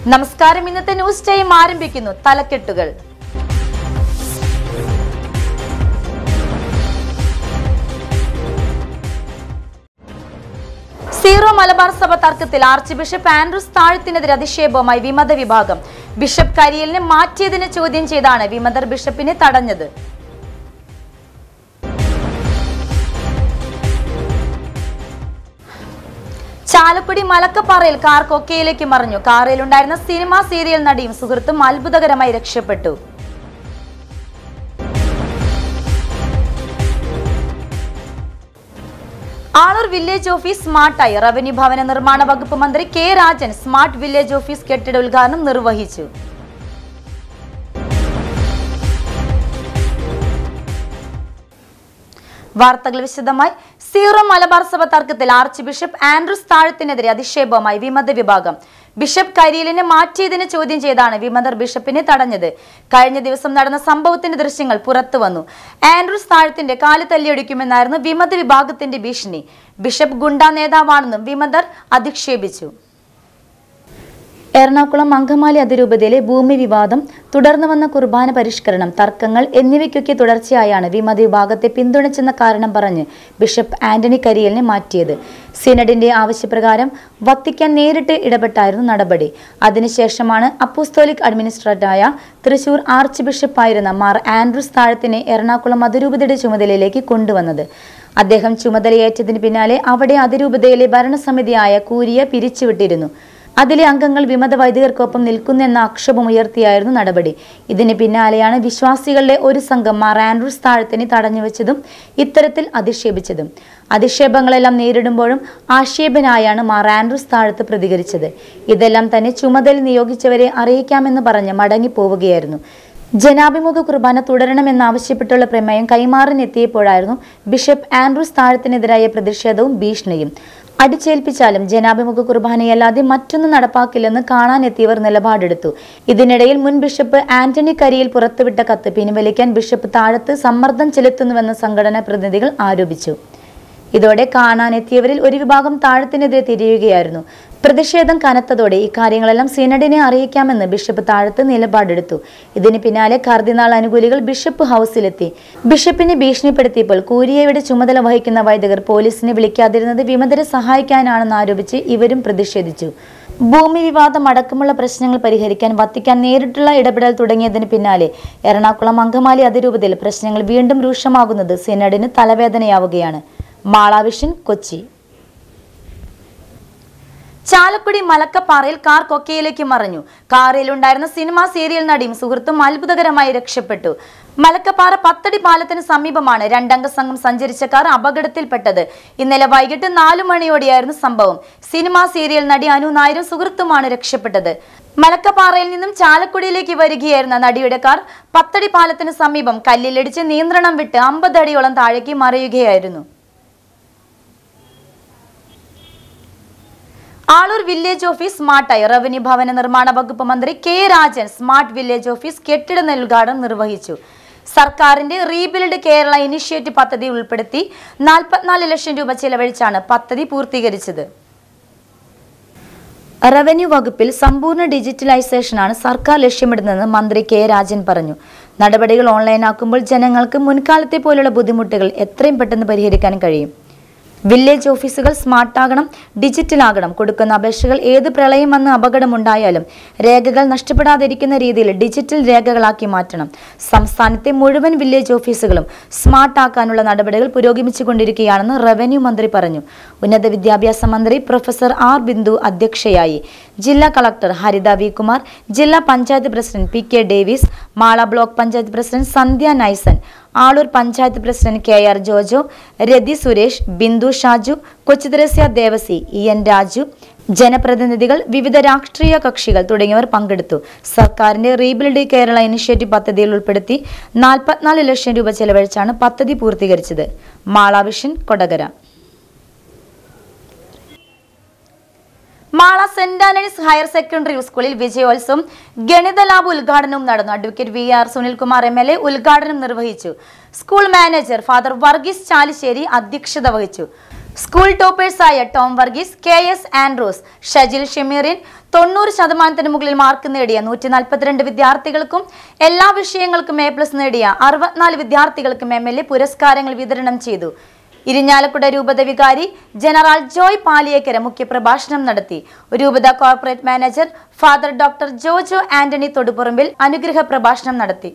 നമസ്കാരം ഇന്നത്തെ news time ആരംഭിക്കുന്നു തലക്കെട്ടുകൾ സീറോ മലബാർ സഭ തർക്കത്തിൽ ആർച്ച് ബിഷപ്പ് ആൻഡ്രൂസ് താഴത്തിനെതിരെ അധിക്ഷേപവുമായി വിമത വിഭാഗം ബിഷപ്പ് കരിയലിനെ മാറ്റിയതിനെ ചോദ്യം ചെയ്താണ് വിമതർ ബിഷപ്പിനെ തടഞ്ഞത് ചാലക്കുടി മലക്കപ്പാറയിൽ കാർ കൊക്കയിലേക്ക് മറിഞ്ഞു കാറിലുണ്ടായിരുന്ന സിനിമാ സീരിയൽ നടിയും സുഹൃത്തും അത്ഭുതകരമായി രക്ഷപ്പെട്ടു ആളൂർ വില്ലേജ് ഓഫീസ് സ്മാർട്ടായി റവന്യൂ ഭവന നിർമ്മാണ വകുപ്പ് മന്ത്രി K Rajan smart village office കെട്ടിട ഉദ്ഘാടനം നിർവഹിച്ചു വാർത്തകൾ വിശദമായി സീറോ മലബാർ സഭ തർക്കത്തിൽ ആർച്ച് ബിഷപ്പ് ആൻഡ്രൂസ് താഴത്തിനെതിരെ അധിക്ഷേപവുമായി വിമത വിഭാഗം ബിഷപ്പ് കരിയലിനെ മാറ്റിയതിനെ ചോദ്യം ചെയ്താണ് വിമതർ ബിഷപ്പിനെ തടഞ്ഞത് കഴിഞ്ഞ ദിവസം നടന്ന സംഭവത്തിന്റെ ദൃശ്യങ്ങൾ പുറത്തു വന്നു ആൻഡ്രൂസ് താഴത്തിന്റെ കാല് തല്ലിയൊടിക്കുമെന്നായിരുന്നു വിമത വിഭാഗത്തിന്റെ ഭീഷണി ബിഷപ്പ് ഗുണ്ട നേതാവാണെന്നും വിമതർ അധിക്ഷേപിച്ചു എറണാകുളം അങ്കമാലി അതിരൂപതയിലെ ഭൂമി വിവാദം തുടർന്നു വന്ന കുർബാന പരിഷ്കരണം തർക്കങ്ങൾ എന്നിവയ്ക്കൊക്കെ തുടർച്ചയായാണ് വിമത വിഭാഗത്തെ പിന്തുണച്ചെന്ന കാരണം പറഞ്ഞ് ബിഷപ്പ് ആന്റണി കരിയലിനെ മാറ്റിയത് സിനഡിന്റെ ആവശ്യപ്രകാരം വത്തിക്കാൻ നേരിട്ട് ഇടപെട്ടായിരുന്നു നടപടി അതിനുശേഷമാണ് അപ്പോസ്തോലിക് അഡ്മിനിസ്ട്രേറ്ററായ തൃശൂർ ആർച്ച് ബിഷപ്പായിരുന്ന മാർ ആൻഡ്രൂസ് താഴത്തിനെ എറണാകുളം അതിരൂപതയുടെ ചുമതലയിലേക്ക് കൊണ്ടുവന്നത് അദ്ദേഹം ചുമതലയേറ്റതിന് പിന്നാലെ അവിടെ അതിരൂപതയിലെ ഭരണസമിതിയായ കൂരിയ പിരിച്ചുവിട്ടിരുന്നു അതിലെ അംഗങ്ങൾ വിമത വൈദികർക്കൊപ്പം നിൽക്കുന്നെന്ന ആക്ഷേപമുയർത്തിയായിരുന്നു നടപടി ഇതിന് പിന്നാലെയാണ് വിശ്വാസികളുടെ ഒരു സംഘം മാർ ആൻഡ്രൂസ് താഴത്തിനെ തടഞ്ഞുവെച്ചതും ഇത്തരത്തിൽ അധിക്ഷേപിച്ചതും അധിക്ഷേപങ്ങളെല്ലാം നേരിടുമ്പോഴും ആക്ഷേപനായാണ് മാർ ആൻഡ്രൂസ് താഴത്ത് പ്രതികരിച്ചത് ഇതെല്ലാം തന്നെ ചുമതല നിയോഗിച്ചവരെ അറിയിക്കാമെന്ന് പറഞ്ഞ് മടങ്ങിപ്പോവുകയായിരുന്നു ജനാഭിമുഖ കുർബാന തുടരണമെന്നാവശ്യപ്പെട്ടുള്ള പ്രമേയം കൈമാറാനെത്തിയപ്പോഴായിരുന്നു ബിഷപ്പ് ആൻഡ്രൂസ് താഴത്തിനെതിരായ പ്രതിഷേധവും ഭീഷണിയും അടിച്ചേൽപ്പിച്ചാലും ജനാഭിമുഖ കുർബാനയല്ലാതെ മറ്റൊന്നും നടപ്പാക്കില്ലെന്ന് കാണാനെത്തിയവർ നിലപാടെടുത്തു ഇതിനിടയിൽ മുൻ ബിഷപ്പ് ആന്റണി കരിയിൽ പുറത്തുവിട്ട കത്ത് പിൻവലിക്കാൻ ബിഷപ്പ് താഴത്ത് സമ്മർദ്ദം ചെലുത്തുന്നുവെന്ന് സംഘടനാ പ്രതിനിധികൾ ആരോപിച്ചു ഇതോടെ കാണാനെത്തിയവരിൽ ഒരു വിഭാഗം താഴത്തിനെതിരെ തിരിയുകയായിരുന്നു പ്രതിഷേധം കനത്തതോടെ ഇക്കാര്യങ്ങളെല്ലാം സിനഡിനെ അറിയിക്കാമെന്ന് ബിഷപ്പ് താഴത്ത് നിലപാടെടുത്തു ഇതിന് പിന്നാലെ കർദിനാൾ അനുകൂലികൾ ബിഷപ്പ് ഹൗസിലെത്തി ബിഷപ്പിനെ ഭീഷണിപ്പെടുത്തിയപ്പോൾ കൂരിയയുടെ ചുമതല വഹിക്കുന്ന വൈദികർ പോലീസിനെ വിളിക്കാതിരുന്നത് വിമതരെ സഹായിക്കാനാണെന്ന് ആരോപിച്ച് ഇവരും പ്രതിഷേധിച്ചു ഭൂമി വിവാദം അടക്കമുള്ള പ്രശ്നങ്ങൾ പരിഹരിക്കാൻ വത്തിക്കാൻ നേരിട്ടുള്ള ഇടപെടൽ തുടങ്ങിയതിന് പിന്നാലെ എറണാകുളം അങ്കമാലി അതിരൂപതയിൽ പ്രശ്നങ്ങൾ വീണ്ടും രൂക്ഷമാകുന്നത് സിനഡിന് തലവേദനയാവുകയാണ് മാളാവിഷൻ കൊച്ചി ചാലക്കുടി മലക്കപ്പാറയിൽ കാർ കൊക്കയിലേക്ക് മറിഞ്ഞു കാറിലുണ്ടായിരുന്ന സിനിമാ സീരിയൽ നടിയും സുഹൃത്തും അത്ഭുതകരമായി രക്ഷപ്പെട്ടു മലക്കപ്പാറ പത്തടി പാലത്തിന് സമീപമാണ് രണ്ടംഗ സംഘം സഞ്ചരിച്ച കാർ അപകടത്തിൽപ്പെട്ടത് ഇന്നലെ വൈകിട്ട് നാലു മണിയോടെയായിരുന്നു സംഭവം സിനിമാ സീരിയൽ നടി അനു നായരും സുഹൃത്തുമാണ് രക്ഷപ്പെട്ടത് മലക്കപ്പാറയിൽ നിന്നും ചാലക്കുടിയിലേക്ക് വരികയായിരുന്ന നടിയുടെ കാർ പത്തടി പാലത്തിന് സമീപം കല്ലിലിടിച്ച് നിയന്ത്രണം വിട്ട് അമ്പത് അടിയോളം താഴേക്ക് മറിയുകയായിരുന്നു ആളൂർ വില്ലേജ് ഓഫീസ് സ്മാർട്ടായി റവന്യൂ ഭവന നിർമ്മാണ വകുപ്പ് മന്ത്രി K Rajan smart village office കെട്ടിട ഉദ്ഘാടനം നിർവഹിച്ചു സർക്കാരിന്റെ റീബിൽഡ് കേരള ഇനിഷ്യേറ്റീവ് പദ്ധതി ഉൾപ്പെടുത്തി നാൽപ്പത്തിനാല് ലക്ഷം രൂപ ചെലവഴിച്ചാണ് പദ്ധതി പൂർത്തീകരിച്ചത് റവന്യൂ വകുപ്പിൽ സമ്പൂർണ്ണ ഡിജിറ്റലൈസേഷനാണ് സർക്കാർ ലക്ഷ്യമിടുന്നതെന്ന് മന്ത്രി കെ രാജൻ പറഞ്ഞു നടപടികൾ ഓൺലൈനാക്കുമ്പോൾ ജനങ്ങൾക്ക് മുൻകാലത്തെ പോലുള്ള ബുദ്ധിമുട്ടുകൾ എത്രയും പെട്ടെന്ന് പരിഹരിക്കാൻ കഴിയും വില്ലേജ് ഓഫീസുകൾ സ്മാർട്ടാകണം ഡിജിറ്റലാകണം കൊടുക്കുന്ന അപേക്ഷകൾ ഏത് പ്രളയം വന്ന് അപകടമുണ്ടായാലും രേഖകൾ നഷ്ടപ്പെടാതിരിക്കുന്ന രീതിയിൽ ഡിജിറ്റൽ രേഖകളാക്കി മാറ്റണം സംസ്ഥാനത്തെ മുഴുവൻ വില്ലേജ് ഓഫീസുകളും സ്മാർട്ടാക്കാനുള്ള നടപടികൾ പുരോഗമിച്ചുകൊണ്ടിരിക്കുകയാണെന്ന് റവന്യൂ മന്ത്രി പറഞ്ഞു ഉന്നത വിദ്യാഭ്യാസ മന്ത്രി പ്രൊഫസർ ആർ ബിന്ദു അധ്യക്ഷയായി ജില്ലാ കളക്ടർ ഹരിത വി കുമാർ ജില്ലാ panchayat president P K Davis Mala block panchayat president Sandhya Naisan Aloor panchayat president K R Jojo Rathi Suresh Bindu Shaju Kochuthresia Devasi E N Raju ജനപ്രതിനിധികൾ വിവിധ രാഷ്ട്രീയ കക്ഷികൾ തുടങ്ങിയവർ പങ്കെടുത്തു സർക്കാരിന്റെ റീബിൽഡ് കേരള ഇനിഷ്യേറ്റീവ് പദ്ധതിയിൽ ഉൾപ്പെടുത്തി നാൽപ്പത്തിനാല് ലക്ഷം രൂപ ചെലവഴിച്ചാണ് പദ്ധതി പൂർത്തീകരിച്ചത് Mala vision Kodakara Mala Saint Antony's higher secondary സ്കൂളിൽ വിജയോത്സവം ഗണിത ലാബ് ഉദ്ഘാടനവും നടന്നു advocate V R Sunilkumar M L A ഉദ്ഘാടനം നിർവഹിച്ചു school manager father Varghese Chalissery അധ്യക്ഷത വഹിച്ചു സ്കൂൾ ടോപ്പേഴ്സായ Tom Varghese K S Andrews Shajil ഷമീറിൻ തൊണ്ണൂറ് ശതമാനത്തിന് മുകളിൽ മാർക്ക് നേടിയ നൂറ്റി നാൽപ്പത്തിരണ്ട് വിദ്യാർത്ഥികൾക്കും എല്ലാ വിഷയങ്ങൾക്കും എ പ്ലസ് നേടിയ അറുപത്തിനാല് വിദ്യാർത്ഥികൾക്കും എം എൽ എ പുരസ്കാരങ്ങൾ വിതരണം ചെയ്തു ഇരിഞ്ഞാലക്കുട രൂപത വികാരി ജനറൽ ജോയ് പാലിയേക്കര മുഖ്യപ്രഭാഷണം നടത്തി രൂപത corporate manager father doctor Jojo Antony Thodupurambil അനുഗ്രഹ പ്രഭാഷണം നടത്തി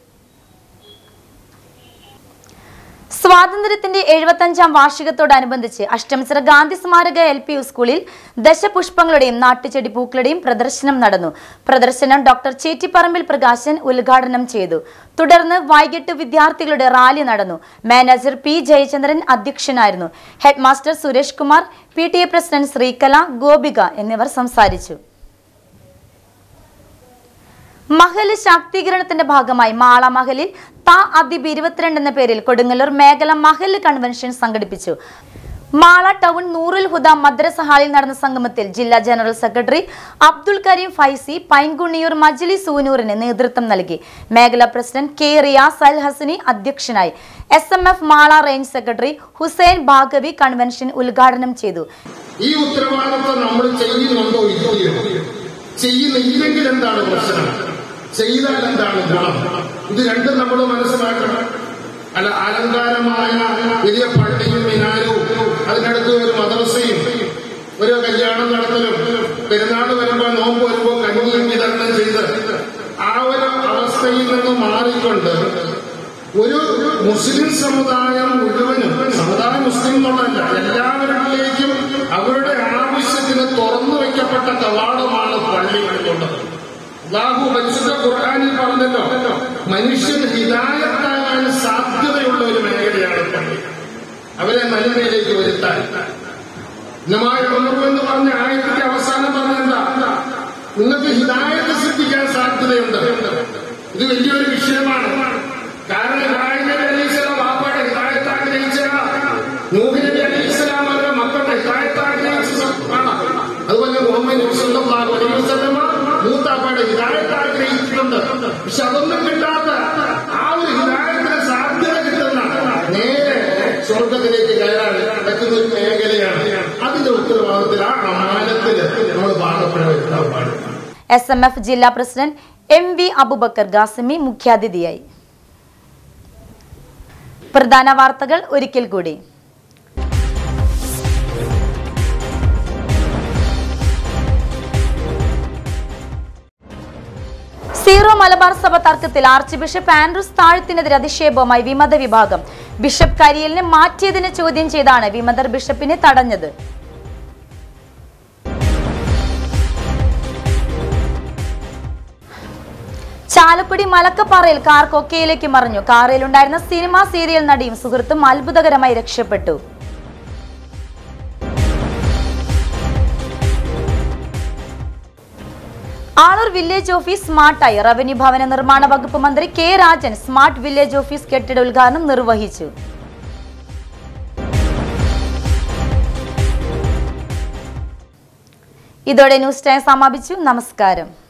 സ്വാതന്ത്ര്യത്തിന്റെ എഴുപത്തഞ്ചാം വാർഷികത്തോടനുബന്ധിച്ച് അഷ്ടമിശ്ര ഗാന്ധി സ്മാരക എൽ പി യു സ്കൂളിൽ ദശപുഷ്പങ്ങളുടെയും നാട്ടുചെടി പൂക്കളുടെയും പ്രദർശനം നടന്നു പ്രദർശനം ഡോക്ടർ ചേറ്റിപ്പറമ്പിൽ പ്രകാശൻ ഉദ്ഘാടനം ചെയ്തു തുടർന്ന് വൈകിട്ട് വിദ്യാർത്ഥികളുടെ റാലി നടന്നു മാനേജർ പി ജയചന്ദ്രൻ അധ്യക്ഷനായിരുന്നു head master Suresh Kumar P T A president Sreekala Gopika എന്നിവർ സംസാരിച്ചു മഹല് ശാക്തീകരണത്തിന്റെ ഭാഗമായി മാള മഹലിൽ താ അദീബ് ഇരുപത്തിരണ്ട് എന്ന പേരിൽ കൊടുങ്ങല്ലൂർ മേഖല മഹല് കൺവെൻഷൻ സംഘടിപ്പിച്ചു മാള ടൗൺ നൂറുൽ ഹുദ മദ്രസ ഹാളിൽ നടന്ന സംഗമത്തിൽ ജില്ലാ ജനറൽ സെക്രട്ടറി അബ്ദുൽ കരീം ഫൈസി പൈൻകുണ്ണിയൂർ മജ്ലി സൂനൂറിന് നേതൃത്വം നൽകി മേഖലാ പ്രസിഡന്റ് കെ റിയാസ് അൽ ഹസനി അധ്യക്ഷനായി S M F Mala range secretary Hussain Bhagavi convention ഉദ്ഘാടനം ചെയ്തു ഈ ഉത്തരവാദിത്വം നമ്മൾ ചെയ്യുന്നുണ്ടോ ഇല്ലയോ ചെയ്യുന്നില്ലെങ്കിൽ എന്താണ് പ്രശ്നം ചെയ്താൽ എന്താണ് ഗുണം ഇത് രണ്ടും നമ്മൾ മനസ്സിലാക്കണം അല്ല അലങ്കാരമായ വലിയ പള്ളിയും മിനാരവും അതിനടുത്ത് ഒരു മദ്രസയും ഒരു കല്യാണം നടത്തലും പെരുന്നാൾ വരുമ്പോ നോമ്പ് വരുമ്പോ കഞ്ഞിയും വിതരണം ചെയ്ത് ആ ഒരു അവസ്ഥയിൽ നിന്ന് മാറിക്കൊണ്ട് ഒരു മുസ്ലിം സമുദായം മുഴുവനും സമുദായം മുസ്ലിം എന്നുള്ളതല്ല എല്ലാവരിലേക്കും അവരുടെ ആവശ്യത്തിന് തുറന്നു വയ്ക്കപ്പെട്ട കവാടമാണ് പള്ളികളിലുള്ളത് അള്ളാഹു പരിശുദ്ധ ഖുർആാനിൽ പറഞ്ഞല്ലോ മനുഷ്യൻ ഹിതായത്താകാൻ സാധ്യതയുള്ള ഒരു മേഖലയാണ് പള്ളി അവരെ നന്മയിലേക്ക് വരുത്താൻ ഇന്നമായ ഉണർവ് എന്ന് പറഞ്ഞ ആയത്തിന്റെ അവസാനം പറഞ്ഞെന്താ നിങ്ങൾക്ക് ഹിതായത്ത് സിദ്ധിക്കാൻ സാധ്യതയുണ്ട് ഇത് വലിയൊരു വിഷയമാണ് കാരണം ഇബ്രാഹിം നബി അലൈഹി സ്വലാം വാപ്പയുടെ ഹിദായത്ത് ആഗ്രഹിച്ച നൂഹ് നബി അലൈഹി സ്വലാം അവരുടെ മക്കളുടെ ഹിദായത്ത് ആഗ്രഹിച്ച ആണ് അതുപോലെ മുഹമ്മദ് നബി സല്ലല്ലാഹു അലൈഹി വസല്ലമ മൂത്താപ്പയുടെ ഹിദായത്ത് ആഗ്രഹിച്ചിട്ടുണ്ട് പക്ഷെ അതൊന്നും കിട്ടാത്ത ആ ഒരു ഹിദായത്തിന് സാധ്യത കിട്ടുന്ന നേരെ സ്വർഗത്തിലേക്ക് കയറാൻ പറ്റുന്ന ഒരു മേഖലയാണ് അതിന്റെ ഉത്തരവാദിത്തത്തിൽ ആ അമാനത്തിൽ നമ്മൾ ഭാഗപ്പെടുത്താൻ പാടില്ല എസ് എം എഫ് ജില്ലാ president M V Abubakar Qasimi മുഖ്യാതിഥിയായി പ്രധാന വാർത്തകൾ ഒരിക്കൽ കൂടി സീറോ മലബാർ സഭ തർക്കത്തിൽ ആർച്ച് ബിഷപ്പ് ആൻഡ്രൂസ് താഴത്തിനെതിരെ അധിക്ഷേപവുമായി വിമത വിഭാഗം ബിഷപ്പ് കരിയലിനെ മാറ്റിയതിനെ ചോദ്യം ചെയ്താണ് വിമതർ ബിഷപ്പിനെ തടഞ്ഞത് ചാലക്കുടി മലക്കപ്പാറയിൽ കാർ കൊക്കയിലേക്ക് മറിഞ്ഞു കാറിലുണ്ടായിരുന്ന സിനിമാ സീരിയൽ നടിയും സുഹൃത്തും അത്ഭുതകരമായി രക്ഷപ്പെട്ടു ആളൂർ വില്ലേജ് ഓഫീസ് സ്മാർട്ടായി റവന്യൂ ഭവന നിർമ്മാണ വകുപ്പ് മന്ത്രി K Rajan smart village office കെട്ടിട ഉദ്ഘാടനം നിർവഹിച്ചു ഇതോടെ ന്യൂസ് ടൈം സമാപിച്ചു നമസ്കാരം